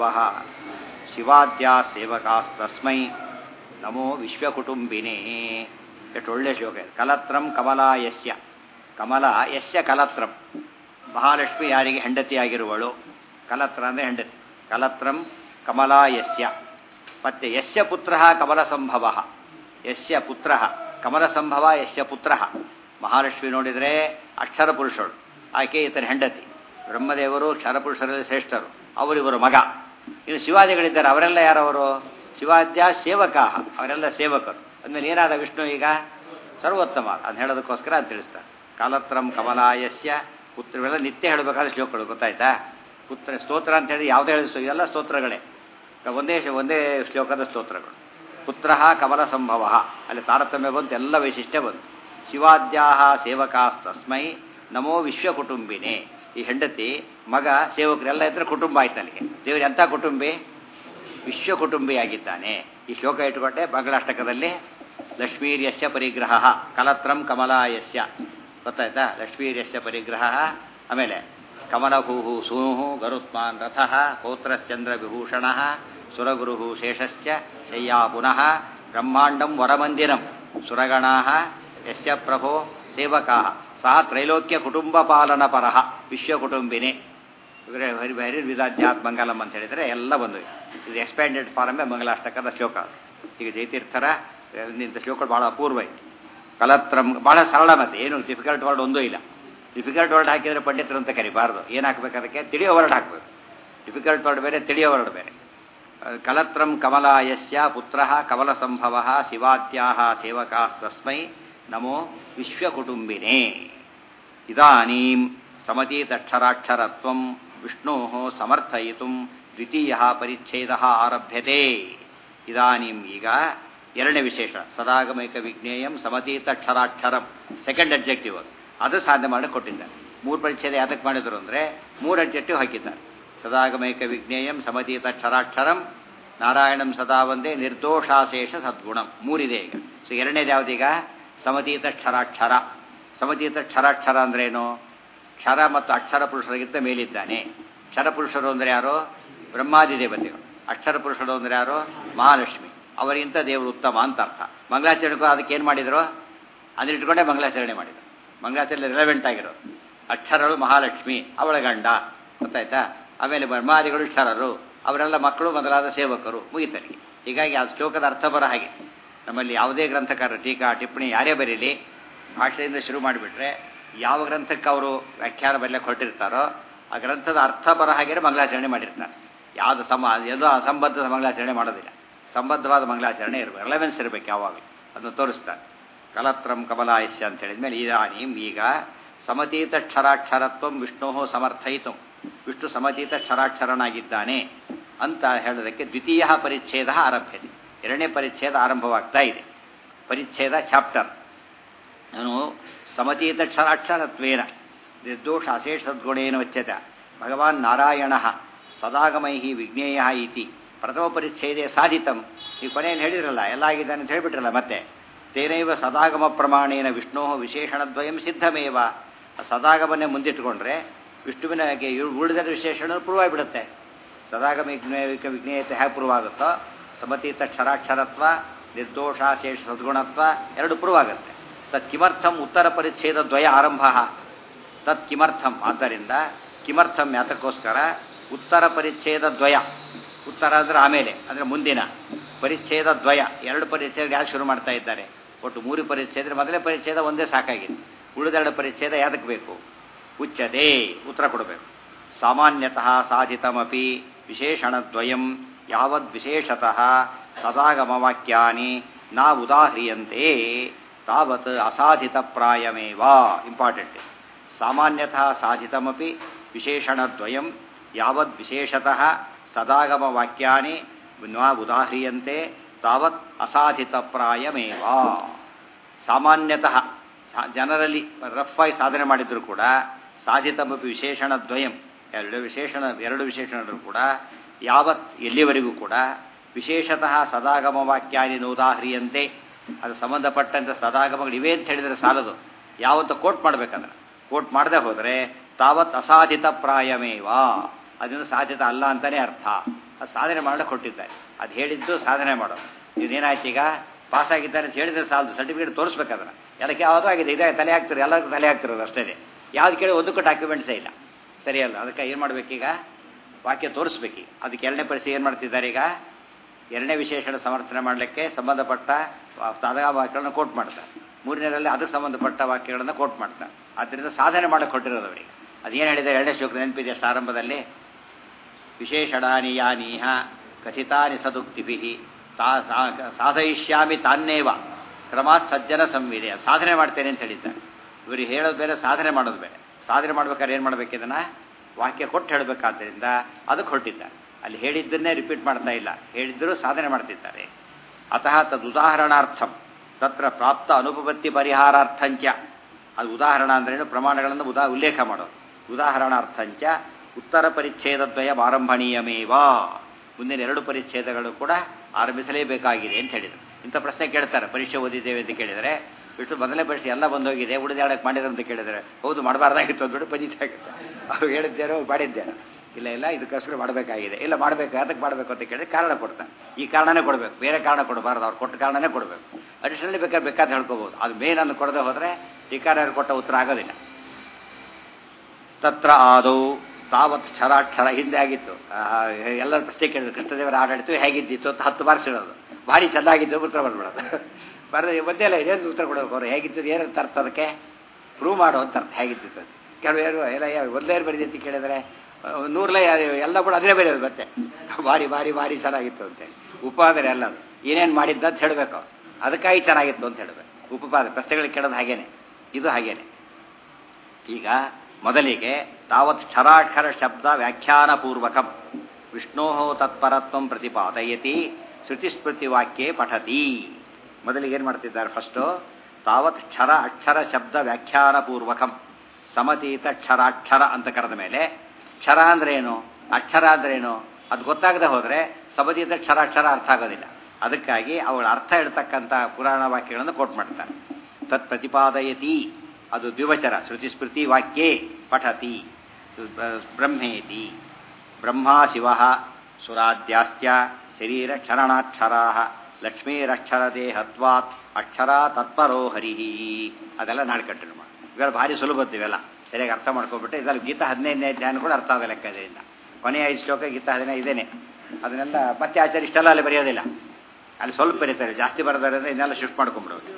ಶಿವಾದ್ಯಾ ಸೇವಕಾಸ್ತಸ್ಮೈ ನಮೋ ವಿಶ್ವಕುಟುಂಬಿನೇ ಎಷ್ಟು ಒಳ್ಳೆ ಶ್ಲೋಕ ಇದೆ ಕಲತ್ರಂ ಕಮಲ ಯಸ್ಯ ಕಮಲ ಯಸ್ಯ ಕಲತ್ರಂ ಮಹಾಲಕ್ಷ್ಮಿ ಯಾರಿಗೆ ಹೆಂಡತಿಯಾಗಿರುವಳು ಕಲತ್ರ ಅಂದರೆ ಹೆಂಡತಿ ಕಲತ್ರಂ ಕಮಲ ಯಸ್ಯ ಮತ್ತೆ ಯಸ್ಯ ಪುತ್ರ ಕಮಲ ಸಂಭವ ಯಸ್ಯ ಪುತ್ರ ಕಮಲ ಸಂಭವ ಯಸ್ಯ ಪುತ್ರ ಮಹಾಲಕ್ಷ್ಮಿ ನೋಡಿದರೆ ಅಕ್ಷರ ಪುರುಷರು ಆಕೆ ಈತನ ಹೆಂಡತಿ ಬ್ರಹ್ಮದೇವರು ಕ್ಷರಪುರುಷರಲ್ಲಿ ಶ್ರೇಷ್ಠರು ಅವರಿವರು ಮಗ ಇನ್ನು ಶಿವಾದಿಗಳಿದ್ದಾರೆ ಅವರೆಲ್ಲ ಯಾರವರು ಶಿವಾದ್ಯ ಸೇವಕ ಅವರೆಲ್ಲ ಸೇವಕರು ಅಂದಮೇಲೆ ಏನಾದ ವಿಷ್ಣು ಈಗ ಸರ್ವೋತ್ತಮ ಅದನ್ನ ಹೇಳೋದಕ್ಕೋಸ್ಕರ ಅಂತ ತಿಳಿಸ್ತಾರೆ ಕಾಲತ್ರಂ ಕಮಲಾಯಸ್ಯ ಪುತ್ರ ಇವೆಲ್ಲ ನಿತ್ಯ ಹೇಳಬೇಕಾದ ಶ್ಲೋಕಗಳು ಗೊತ್ತಾಯ್ತಾ ಪುತ್ರ ಸ್ತೋತ್ರ ಅಂತ ಹೇಳಿ ಯಾವುದೇ ಹೇಳಿದ ಇವೆಲ್ಲ ಸ್ತೋತ್ರಗಳೇ ಒಂದೇ ಒಂದೇ ಶ್ಲೋಕದ ಸ್ತೋತ್ರಗಳು ಪುತ್ರ ಕಮಲ ಸಂಭವ ಅಲ್ಲಿ ತಾರತಮ್ಯ ಬಂತು ಎಲ್ಲ ವೈಶಿಷ್ಟ್ಯ ಬಂತು ಶಿವಾದ್ಯಾ ಸೇವಕಾಸ್ತಸ್ಮೈ ನಮೋ ವಿಶ್ವಕುಟುಂಬಿನೇ ಈ ಹೆಂಡತಿ ಮಗ ಸೇವಕರೆಲ್ಲ ಇದ್ರೆ ಕುಟುಂಬ ಆಯ್ತು ಅಲ್ಲಿಗೆ ದೇವರು ಎಂಥ ಕುಟುಂಬಿ ವಿಶ್ವ ಕುಟುಂಬಿಯಾಗಿದ್ದಾನೆ ಈ ಶ್ಲೋಕ ಇಟ್ಟುಕೊಂಡೆ ಮಂಗಳಾಷ್ಟಕದಲ್ಲಿ ಲಕ್ಷ್ಮೀರ್ಯಸ್ಯ ಪರಿಗ್ರಹ ಕಲತ್ರಂ ಕಮಲಾಯಸ್ಯ ಗೊತ್ತಾಯ್ತಾ ಲಕ್ಷ್ಮೀರ್ಯಸ್ಯ ಪರಿಗ್ರಹ ಆಮೇಲೆ ಕಮಲಭೂಹು ಸೂನು ಗರುತ್ಮಾನ್ ರಥಃ ಪೌತ್ರಶ್ಚಂದ್ರ ವಿಭೂಷಣ ಸುರಗುರು ಶೇಷಶ್ಚ ಶಯ್ಯಾ ಪುನಃ ಬ್ರಹ್ಮಾಂಡಂ ವರಮಂದಿರಂ ಸುರಗಣಾ ಯಸ್ಯ ಪ್ರಭೋ ಸೇವಕಾ ಸಹ ತ್ರೈಲೋಕ್ಯ ಕುಟುಂಬ ಪಾಲನ ಪರಃ ವಿಶ್ವಕುಟುಂಬಿನಿ ಹರಿ ಹರಿ ವಿಧಾಧ್ಯಾತ್ ಮಂಗಲಂ ಅಂತ ಹೇಳಿದರೆ ಎಲ್ಲ ಬಂದು ಇದು ಎಕ್ಸ್ಪ್ಯಾಂಡೆಡ್ ಫಾರಮೇ ಮಂಗಲಾಷ್ಟಕದ ಶ್ಲೋಕ ಈಗ ಜಯತೀರ್ಥರ ಇಂಥ ಶ್ಲೋಕಗಳು ಭಾಳ ಅಪೂರ್ವ ಇದೆ ಕಲತ್ರಂ ಭಾಳ ಸರಳ ಮತ್ತೆ ಏನು ಡಿಫಿಕಲ್ಟ್ ವರ್ಡ್ ಒಂದೂ ಇಲ್ಲ ಡಿಫಿಕಲ್ಟ್ ವರ್ಡ್ ಹಾಕಿದರೆ ಪಂಡಿತರು ಅಂತ ಕರಿಬಾರ್ದು ಏನು ಹಾಕ್ಬೇಕು ಅದಕ್ಕೆ ತಿಳಿಯೋ ವರ್ಡ್ ಹಾಕಬೇಕು ಡಿಫಿಕಲ್ಟ್ ವರ್ಡ್ ಬೇರೆ ತಿಳಿಯೋ ವರ್ಡ್ ಬೇರೆ ಕಲತ್ರಂ ಕಮಲಾಯಸ್ಯ ಪುತ್ರ ಕಮಲ ಸಂಭವ ಶಿವಾದ್ಯಾ ಸೇವಕಾಸ್ತಸ್ಮೈ ನಮೋ ವಿಶ್ವಕುಟುಂಬಿನೇ ಇದಾನೀಂ ಸಮತೀತಕ್ಷರಾಕ್ಷರತ್ವ ವಿಷ್ಣೋ ಸಮರ್ಥಯಿತು ದ್ವಿತೀಯ ಪರಿಚ್ಛೇದ ಆರಭ್ಯತೆ ಇದಾನೀಂ ಈಗ ಎರಡನೇ ವಿಶೇಷ ಸದಾಗಮೈಕ ವಿಜ್ಞೇಯಂ ಸಮತೀತಕ್ಷರಾಕ್ಷರಂ ಸೆಕೆಂಡ್ ಅಬ್ಜೆಕ್ಟಿವ್ ಅದು ಅದು ಸಾಧನೆ ಮಾಡಿ ಕೊಟ್ಟಿದ್ದಾರೆ ಮೂರು ಪರಿಚ್ಛೇದ ಯಾತಕ್ಕೆ ಮಾಡಿದ್ರು ಅಂದರೆ ಮೂರು ಅಬ್ಜೆಕ್ಟಿವ್ ಹಾಕಿದ್ದಾರೆ ಸದಾಗಮೈಕ ವಿಜ್ಞೇಯಂ ಸಮತೀತಕ್ಷರಾಕ್ಷರಂ ನಾರಾಯಣಂ ಸದಾ ಒಂದೇ ನಿರ್ದೋಷಾಶೇಷ ಸದ್ಗುಣಂ ಮೂರಿದೆ ಈಗ ಸೊ ಎರಡನೇದು ಯಾವುದೀಗ ಸಮತೀತ ಕ್ಷರಾಕ್ಷರ ಸಮತೀತ ಕ್ಷರಾಕ್ಷರ ಅಂದ್ರೇನು ಕ್ಷರ ಮತ್ತು ಅಕ್ಷರ ಪುರುಷರಿಗಿಂತ ಮೇಲಿದ್ದಾನೆ ಕ್ಷರ ಪುರುಷರು ಅಂದರೆ ಯಾರು ಬ್ರಹ್ಮಾದಿ ದೇವತೆಗಳು ಅಕ್ಷರ ಪುರುಷರು ಅಂದರೆ ಯಾರು ಮಹಾಲಕ್ಷ್ಮಿ ಅವರಿಗಿಂತ ದೇವರು ಉತ್ತಮ ಅಂತ ಅರ್ಥ ಮಂಗಳಾಚರಣೆಗೂ ಅದಕ್ಕೆ ಏನು ಮಾಡಿದ್ರು ಅದನ್ನ ಇಟ್ಕೊಂಡೇ ಮಂಗಳಾಚರಣೆ ಮಾಡಿದ್ರು ಮಂಗಳಾಚರಣೆ ರಿಲೆವೆಂಟ್ ಆಗಿರೋದು ಅಕ್ಷರಗಳು ಮಹಾಲಕ್ಷ್ಮಿ ಅವಳ ಗಂಡ ಗೊತ್ತಾಯ್ತಾ ಆಮೇಲೆ ಬ್ರಹ್ಮಾದಿಗಳು ಕ್ಷರರು ಅವರೆಲ್ಲ ಮಕ್ಕಳು ಮೊದಲಾದ ಸೇವಕರು ಮುಗಿತರಿಗೆ ಹೀಗಾಗಿ ಆ ಶ್ಲೋಕದ ಅರ್ಥ ಬರ ಹಾಗೆ ನಮ್ಮಲ್ಲಿ ಯಾವುದೇ ಗ್ರಂಥಕಾರ ಟೀಕಾ ಟಿಪ್ಪಣಿ ಯಾರೇ ಬರೀಲಿ ಭಾಷೆಯಿಂದ ಶುರು ಮಾಡಿಬಿಟ್ರೆ ಯಾವ ಗ್ರಂಥಕ್ಕೆ ಅವರು ವ್ಯಾಖ್ಯಾನ ಬರಲಿಕ್ಕೆ ಹೊರಟಿರ್ತಾರೋ ಆ ಗ್ರಂಥದ ಅರ್ಥ ಬರ ಹಾಗೆ ಮಂಗಳಾಚರಣೆ ಮಾಡಿರ್ತಾರೆ ಯಾವುದು ಸಮ ಯಾವುದೋ ಅಸಂಬದ್ಧದ ಮಂಗಳಾಚರಣೆ ಮಾಡೋದಿಲ್ಲ ಸಂಬದ್ಧವಾದ ಮಂಗಳಾಚರಣೆ ಇರಬೇಕು ರಿಲೆವೆನ್ಸ್ ಇರಬೇಕು ಯಾವಾಗಲೂ ಅದನ್ನು ತೋರಿಸ್ತಾರೆ ಕಲತ್ರಂ ಕಮಲಾಯಸ್ಯ ಅಂತ ಹೇಳಿದ್ಮೇಲೆ ಇದಾನೀಂ ಈಗ ಸಮತೀತ ಕ್ಷರಾಕ್ಷರತ್ವ ವಿಷ್ಣು ಸಮರ್ಥಯಿತು ವಿಷ್ಣು ಸಮತೀತ ಕ್ಷರಾಕ್ಷರನಾಗಿದ್ದಾನೆ ಅಂತ ಹೇಳೋದಕ್ಕೆ ದ್ವಿತೀಯ ಪರಿಚ್ಛೇದ ಆರಭ್ಯತೆ ಎರಡನೇ ಪರಿಚ್ಛೇದ ಆರಂಭವಾಗ್ತಾ ಇದೆ ಪರಿಚ್ಛೇದ ಚಾಪ್ಟರ್ ನಾನು ಸಮತೀತ ಕ್ಷರಾಕ್ಷರತ್ವೇನ ನಿರ್ದೋಷ ಅಶೇಷ ಸದ್ಗುಣೇನ ವಚ್ಯತೆ ಭಗವಾನ್ ನಾರಾಯಣ ಸದಾಗಮೈ ವಿಜ್ಞೇಯ ಇತಿ ಪ್ರಥಮ ಪರಿಚ್ಛೇದೇ ಸಾಧಿತಂ ಈ ಕೊನೆಯಲ್ಲಿ ಹೇಳಿದ್ರಲ್ಲ ಎಲ್ಲ ಆಗಿದ್ದಾನೆ ಅಂತ ಹೇಳಿಬಿಟ್ರಲ್ಲ ಮತ್ತೆ ತೇನೈವ ಸದಾಗಮ ಪ್ರಮಾಣೇನ ವಿಷ್ಣು ವಿಶೇಷಣದ್ವಯಂ ಸಿದ್ಧಮೇವ ಸದಾಗಮನ್ನೇ ಮುಂದಿಟ್ಟುಕೊಂಡ್ರೆ ವಿಷ್ಣುವಿನ ಉಳಿದ ವಿಶೇಷಣ ಪ್ರೂವ್ ಆಗಿಬಿಡುತ್ತೆ ಸದಾಗಮ ವಿಜ್ಞೇಯಕ ವಿಜ್ಞೇಯತೆ ಹೇಗೆ ಪ್ರೂವ್ ಆಗುತ್ತೋ ಸಮತೀತ ಕ್ಷರಾಕ್ಷರತ್ವ ನಿರ್ದೋಷಾಶೇಷ ಸದ್ಗುಣತ್ವ ಎರಡು ಪ್ರೂವ್ ಆಗುತ್ತೆ ತತ್ ಕಿಮರ್ಥಂ ಉತ್ತರ ಪರಿಚ್ಛೇದ ದ್ವಯ ಆರಂಭ ತತ್ ಕಿಮರ್ಥಂ ಆದ್ದರಿಂದ ಕಿಮರ್ಥಂ ಯಾತಕ್ಕೋಸ್ಕರ ಉತ್ತರ ಪರಿಚ್ಛೇದ ದ್ವಯ ಉತ್ತರ ಅಂದ್ರೆ ಆಮೇಲೆ ಅಂದ್ರೆ ಮುಂದಿನ ಪರಿಚ್ಛೇದ ದ್ವಯ ಎರಡು ಪರಿಚ್ಛೇದ ಯಾರು ಶುರು ಮಾಡ್ತಾ ಇದ್ದಾರೆ ಒಟ್ಟು ಮೂರು ಪರಿಚ್ಛೇದ ಮೊದಲೇ ಪರಿಚ್ಛೇದ ಒಂದೇ ಸಾಕಾಗಿತ್ತು ಉಳಿದೆರಡು ಪರಿಚ್ಛೇದ ಯಾತಕ್ಕೆ ಬೇಕು ಉಚ್ಚತೆ ಉತ್ತರ ಕೊಡಬೇಕು ಸಾಮಾನ್ಯತಃ ಸಾಧಿತಮಪಿ ವಿಶೇಷಣದ್ವಯಂ ಯಾವದ್ ವಿಶೇಷತಃ ಸದಾಗಮವಾಕ್ಯಾನಿ ನಾ ಉದಾಹ್ರಿಯಂತೆ ತಾವತ್ ಅಸಾಧಿತ ಪ್ರಾಯಮೇವ ಇಂಪಾರ್ಟೆಂಟ್ ಸಾಮಾನ್ಯತಃ ಸಾಧಿತಮಪಿ ವಿಶೇಷಣದ್ವಯಂ ಯಾವದ್ ವಿಶೇಷತಃ ಸದಾಗಮವಾಕ್ಯಾನಿ ನ ಉದಾಹ್ರಿಯಂತೆ ತಾವತ್ ಅಸಾಧಿತ ಪ್ರಾಯಮೇವ ಸಾಮಾನ್ಯತಃ ಜನರಲ್ಲಿ ರಫ್ ಆಗಿ ಸಾಧನೆ ಮಾಡಿದ್ರು ಕೂಡ ಸಾಧಿತಮಪಿ ವಿಶೇಷಣ ದ್ವಯಂ ಎರಡು ವಿಶೇಷಣ ಎರಡು ವಿಶೇಷಣರು ಕೂಡ ಯಾವತ್ ಎಲ್ಲಿವರೆಗೂ ಕೂಡ ವಿಶೇಷತಃ ಸದಾಗಮ ವಾಕ್ಯಾನಿ ನೋದಾಹ್ರಿಯಂತೆ ಅದು ಸಂಬಂಧಪಟ್ಟಂತೆ ಸದಾಗಮಗಳು ಇವೆ ಅಂತ ಹೇಳಿದರೆ ಸಾಲದು ಯಾವತ್ತು ಕೋಟ್ ಮಾಡ್ಬೇಕಂದ್ರೆ ಕೋಟ್ ಮಾಡದೆ ಹೋದರೆ ತಾವತ್ ಅಸಾಧಿತ ಪ್ರಾಯಮೇವ ಅದನ್ನು ಸಾಧ್ಯತ ಅಲ್ಲ ಅಂತಾನೆ ಅರ್ಥ ಅದು ಸಾಧನೆ ಮಾಡಕ್ಕೆ ಕೊಟ್ಟಿದ್ದಾರೆ ಅದು ಹೇಳಿದ್ದು ಸಾಧನೆ ಮಾಡೋದು ಇದೇನಾಯ್ತು ಈಗ ಪಾಸ್ ಆಗಿದ್ದಾರೆ ಅಂತ ಹೇಳಿದ್ರೆ ಸಾಲದು ಸರ್ಟಿಫಿಕೇಟ್ ತೋರಿಸ್ಬೇಕಾದ್ರೆ ಎಲ್ಲಕ್ಕೆ ಯಾವುದೋ ಆಗಿದೆ ಇದೇ ತಲೆ ಹಾಕ್ತಿರೋ ಎಲ್ಲರಿಗೂ ತಲೆ ಹಾಕ್ತಿರೋದು ಅಷ್ಟೇ ಯಾವ್ದು ಕೇಳಿ ಒಂದಕ್ಕೂ ಡಾಕ್ಯುಮೆಂಟ್ಸೇ ಇಲ್ಲ ಸರಿಯಲ್ಲ ಅದಕ್ಕೆ ಏನು ಮಾಡಬೇಕೀಗ ವಾಕ್ಯ ತೋರಿಸ್ಬೇಕು ಅದಕ್ಕೆ ಎರಡನೇ ಪರಿಸ್ಥಿತಿ ಏನು ಮಾಡ್ತಿದ್ದಾರೆ ಈಗ ಎರಡನೇ ವಿಶೇಷಣ ಸಮರ್ಥನೆ ಮಾಡಲಿಕ್ಕೆ ಸಂಬಂಧಪಟ್ಟ ಸಾಧಕ ವಾಕ್ಯಗಳನ್ನು ಕೋಟ್ ಮಾಡ್ತಾರೆ ಮೂರನೇದಲ್ಲಿ ಅದಕ್ಕೆ ಸಂಬಂಧಪಟ್ಟ ವಾಕ್ಯಗಳನ್ನು ಕೋಟ್ ಮಾಡ್ತಾರೆ ಆದ್ದರಿಂದ ಸಾಧನೆ ಮಾಡಕ್ಕೆ ಕೊಟ್ಟಿರೋದು ಅವರಿಗೆ ಅದೇನು ಹೇಳಿದ್ದಾರೆ ಎರಡನೇ ಶ್ಲೋಕ ನೆನಪಿದೆ ಅಷ್ಟು ಆರಂಭದಲ್ಲಿ ವಿಶೇಷಣಾನಿ ಯಾನೀಹ ಕಥಿತಾನಿ ಸದುಕ್ತಿಭಿ ತಾ ಸಾಧಯಿಷ್ಯಾಮಿ ತಾನ್ನೇವ ಕ್ರಮಾತ್ ಸಜ್ಜನ ಸಂವಿದೆ ಸಾಧನೆ ಮಾಡ್ತೇನೆ ಅಂತ ಹೇಳಿದ್ದಾರೆ ಇವರಿಗೆ ಹೇಳೋದು ಬೇರೆ ಸಾಧನೆ ಮಾಡೋದು ಬೇರೆ ಸಾಧನೆ ಮಾಡ್ಬೇಕಾದ್ರೆ ಏನು ಮಾಡ್ಬೇಕು ಇದನ್ನು ವಾಕ್ಯ ಕೊಟ್ಟು ಹೇಳಬೇಕಾದ್ದರಿಂದ ಅದಕ್ಕೆ ಹೊರಟಿದ್ದಾರೆ ಅಲ್ಲಿ ಹೇಳಿದ್ದನ್ನೇ ರಿಪೀಟ್ ಮಾಡ್ತಾ ಇಲ್ಲ ಹೇಳಿದ್ದರೂ ಸಾಧನೆ ಮಾಡ್ತಿದ್ದಾರೆ ಅತಃ ತದುದಾಹರಣಾರ್ಥಂ ತತ್ರ ಪ್ರಾಪ್ತ ಅನುಪಪತ್ತಿ ಪರಿಹಾರಾರ್ಥಂಚ ಅದು ಉದಾಹರಣ ಅಂದ್ರೇನು ಪ್ರಮಾಣಗಳನ್ನು ಉದಾ ಉಲ್ಲೇಖ ಮಾಡೋದು ಉದಾಹರಣಾರ್ಥಂಚ ಉತ್ತರ ಪರಿಚ್ಛೇದದ್ವಯ ಆರಂಭಣೀಯಮೇವ ಮುಂದಿನ ಎರಡು ಪರಿಚ್ಛೇದಗಳು ಕೂಡ ಆರಂಭಿಸಲೇಬೇಕಾಗಿದೆ ಅಂತ ಹೇಳಿದರು ಇಂಥ ಪ್ರಶ್ನೆ ಕೇಳ್ತಾರೆ ಪರೀಕ್ಷೆ ಓದಿದ್ದೇವೆ ಅಂತ ಕೇಳಿದರೆ ಬಿಟ್ಟು ಮೊದಲನೇ ಪರೀಕ್ಷೆ ಎಲ್ಲ ಬಂದೋಗಿದೆ ಉಳಿದಾಡಕ್ಕೆ ಮಾಡಿದ್ರು ಅಂತ ಕೇಳಿದರೆ ಹೌದು ಮಾಡಬಾರ್ದಾಗಿತ್ತು ಅಂದ್ಬಿಟ್ಟು ಪಂಜಿತಾಗುತ್ತೆ ಅವ್ರು ಹೇಳಿದ್ದೇನೋ ಮಾಡಿದ್ದೇನೆ ಇಲ್ಲ ಇಲ್ಲ ಇದಕ್ಕೋಸ್ಕರ ಮಾಡಬೇಕಾಗಿದೆ ಇಲ್ಲ ಮಾಡಬೇಕು ಅದಕ್ಕೆ ಮಾಡಬೇಕು ಅಂತ ಕೇಳಿದ್ರೆ ಕಾರಣ ಕೊಡ್ತಾನೆ ಈ ಕಾರಣನೇ ಕೊಡಬೇಕು ಬೇರೆ ಕಾರಣ ಕೊಡಬಾರ್ದು ಅವ್ರು ಕೊಟ್ಟ ಕಾರಣನೇ ಕೊಡಬೇಕು ಅಡಿಷನಲಿ ಬೇಕಾದ್ರೆ ಬೇಕಾದ್ರೆ ಹೇಳ್ಕೋಬೋದು ಅದು ಮೇನ್ ಅನ್ನು ಕೊಡದೆ ಹೋದರೆ ಟೀಕಾರರು ಕೊಟ್ಟ ಉತ್ತರ ಆಗೋದಿಲ್ಲ ತತ್ರ ಆದೌ ತಾವತ್ ಕ್ಷರಾಕ್ಷರ ಹಿಂದೆ ಆಗಿತ್ತು ಎಲ್ಲರ ಪ್ರಶ್ನೆ ಕೇಳಿದ್ರು ಕೃಷ್ಣದೇವರ ಆಡಳಿತ ಹೇಗಿದ್ದಿತ್ತು ಅಂತ ಹತ್ತು ಮಾರ್ಕ್ಸ್ ಇಡೋದು ಭಾರಿ ಚೆನ್ನಾಗಿತ್ತು ಉತ್ತರ ಬರ್ಬಿಡೋದು ಬರೋದು ಮಧ್ಯೆ ಎಲ್ಲ ಇದೇನು ಉತ್ತರ ಕೊಡಬೇಕು ಅವ್ರು ಹೇಗಿತ್ತು ಏನಂತ ಅರ್ಥ ಅದಕ್ಕೆ ಪ್ರೂವ್ ಮಾಡೋ ಅಂತ ಅರ್ಥ ಹೇಗಿದ್ದಿತ್ತು ಕೆಲವರು ಎಲ್ಲ ಯಾವ- ಒಂದೇ ಬರೀದೆ ಅಂತ ಕೇಳಿದ್ರೆ ನೂರಲೇ ಎಲ್ಲ ಕೂಡ ಅದೇ ಬರೆಯೋದು ಮತ್ತೆ ಭಾರಿ ಭಾರಿ ಭಾರಿ ಚೆನ್ನಾಗಿತ್ತು ಅಂತೇಳಿ ಉಪಾದರೆ ಅಲ್ಲ ಅದು ಏನೇನು ಮಾಡಿದ್ದ ಅಂತ ಹೇಳಬೇಕು ಅದಕ್ಕಾಗಿ ಚೆನ್ನಾಗಿತ್ತು ಅಂತ ಹೇಳಬೇಕು ಉಪಪಾದ ಪ್ರಶ್ನೆಗಳಿಗೆ ಕೇಳೋದು ಹಾಗೇನೆ ಇದು ಹಾಗೇನೆ ಈಗ ಮೊದಲಿಗೆ ತಾವತ್ ಕ್ಷರಾಕ್ಷರ ಶಬ್ದ ವ್ಯಾಖ್ಯಾನ ಪೂರ್ವಕಂ ವಿಷ್ಣೋ ತತ್ಪರತ್ವಂ ಪ್ರತಿಪಾದಯತಿ ಶ್ರುತಿಸ್ಮೃತಿ ವಾಕ್ಯೆ ಪಠತಿ ಮೊದಲಿಗೆ ಏನು ಮಾಡ್ತಿದ್ದಾರೆ ಫಸ್ಟು ತಾವತ್ ಕ್ಷರ ಅಕ್ಷರ ಶಬ್ದ ವ್ಯಾಖ್ಯಾನ ಪೂರ್ವಕಂ ಸಮತೀತ ಕ್ಷರಾಕ್ಷರ ಅಂತ ಕರೆದ ಮೇಲೆ ಕ್ಷರ ಅಂದ್ರೆ ಏನು ಅಕ್ಷರ ಅಂದ್ರೆ ಏನು ಅದು ಗೊತ್ತಾಗದೆ ಹೋದರೆ ಸಮತೀತ ಕ್ಷರಾಕ್ಷರ ಅರ್ಥ ಆಗೋದಿಲ್ಲ ಅದಕ್ಕಾಗಿ ಅವಳ ಅರ್ಥ ಹೇಳ್ತಕ್ಕಂಥ ಪುರಾಣ ವಾಕ್ಯಗಳನ್ನು ಕೋಟ್ ಮಾಡ್ತಾರೆ ತತ್ ಪ್ರತಿಪಾದಯತಿ ಅದು ದ್ವಿವಚರ ಶ್ರುತಿ ಸ್ಮೃತಿ ವಾಕ್ಯೇ ಪಠತಿ ಬ್ರಹ್ಮೇತಿ ಬ್ರಹ್ಮ ಶಿವ ಸುರಾದ್ಯಾಶ್ಚ ಶರೀರ ಕ್ಷರಣಾಕ್ಷರಾ ಲಕ್ಷ್ಮೀರಕ್ಷರ ದೇಹತ್ವಾತ್ ಅಕ್ಷರ ತತ್ಪರೋ ಹರಿ ಅದೆಲ್ಲ ನಾಳೆ ಕಂಟಿನ್ಯೂ ಮಾಡಿ ಇವೆಲ್ಲ ಭಾರಿ ಸುಲಭದ್ದು ಇವೆಲ್ಲ ಸರಿಯಾಗಿ ಅರ್ಥ ಮಾಡ್ಕೊಬಿಟ್ಟು ಇದರಲ್ಲಿ ಗೀತಾ ಹದಿನೈದನೇ ಧ್ಯಾನ ಕೂಡ ಅರ್ಥ ಆದ ಲೆಕ್ಕ ಇದರಿಂದ ಕೊನೆಯ ಐದು ಶ್ಲೋಕ ಗೀತಾ ಹದಿನೈದು ಇದೇನೆ ಅದನ್ನೆಲ್ಲ ಮತ್ತೆ ಆಚಾರ್ಯ ಇಷ್ಟೆಲ್ಲ ಅಲ್ಲಿ ಬರೆಯೋದಿಲ್ಲ ಅಲ್ಲಿ ಸ್ವಲ್ಪ ಬರೀತಾರೆ ಜಾಸ್ತಿ ಬರೋದ್ರಿಂದ ಇದನ್ನೆಲ್ಲ ಶಿಫ್ಟ್ ಮಾಡ್ಕೊಂಡ್ಬಿಡೋದು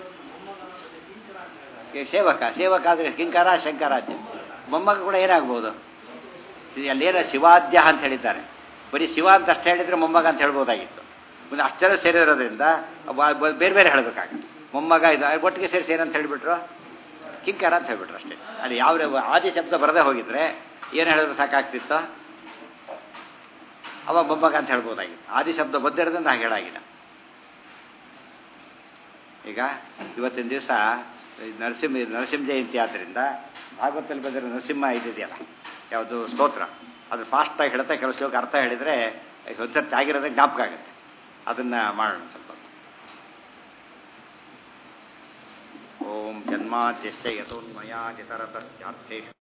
ಈ ಸೇವಕ ಸೇವಕ ಆದರೆ ಕಿಂಕಾರ ಶಂಕರಾಧ್ಯ ಮೊಮ್ಮಗ ಕೂಡ ಏನಾಗ್ಬೋದು ಅಲ್ಲೇನ ಶಿವಾದ್ಯ ಅಂತ ಹೇಳಿದ್ದಾರೆ ಬರೀ ಶಿವ ಅಂತ ಅಷ್ಟೇ ಹೇಳಿದ್ರೆ ಮೊಮ್ಮಗ ಅಂತ ಹೇಳ್ಬೋದಾಗಿತ್ತು ಒಂದು ಅಷ್ಟು ಜನ ಸೇರಿರೋದ್ರಿಂದ ಬ- ಬ- ಬೇರೆ ಬೇರೆ ಹೇಳಬೇಕಾಗುತ್ತೆ ಮೊಮ್ಮಗ ಇದು ಒಟ್ಟಿಗೆ ಸೇರಿಸಿ ಏನಂತ ಹೇಳಿಬಿಟ್ರು ಕಿಂಕಾರ ಅಂತ ಹೇಳ್ಬಿಟ್ರು ಅಷ್ಟೇ ಅಲ್ಲಿ ಯಾವ ಆದಿ ಶಬ್ದ ಬರದೇ ಹೋಗಿದ್ರೆ ಏನು ಹೇಳಿದ್ರೆ ಸಾಕಾಗ್ತಿತ್ತು ಅವ ಮೊಮ್ಮಗ ಅಂತ ಹೇಳ್ಬೋದಾಗಿತ್ತು ಆದಿ ಶಬ್ದ ಬಂದಿರೋದ್ರಿಂದ ಹಾಗೆ ಹೇಳಾಗಿಲ್ಲ ಈಗ ಇವತ್ತಿನ ದಿವಸ ನರಸಿಂಹ ನರಸಿಂಹ ಜಯಂತಿ ಆದ್ದರಿಂದ ಭಾಗವತದಲ್ಲಿ ಬಂದಿರೋ ನರಸಿಂಹ ಇದಿದೆಯಲ್ಲ ಯಾವುದು ಸ್ತೋತ್ರ ಅದು ಫಾಸ್ಟಾಗಿ ಹೇಳ್ತಾ ಕೆಲವು ಶ್ಲೋಕ ಅರ್ಥ ಹೇಳಿದರೆ ಒಂದ್ಸರ್ತಿ ಆಗಿರೋದೇ ಜ್ಞಾಪಕ ಆಗುತ್ತೆ ಅದನ್ನ ಮಾಡೋಣ ಸ್ವಲ್ಪ ಹೊತ್ತು. ಓಂ ಜನ್ಮಾದ್ಯಸ್ಯ ಯಥೋನ್ಮಯಾದಿತರತಸ್ಯಾರ್ಥೇಷು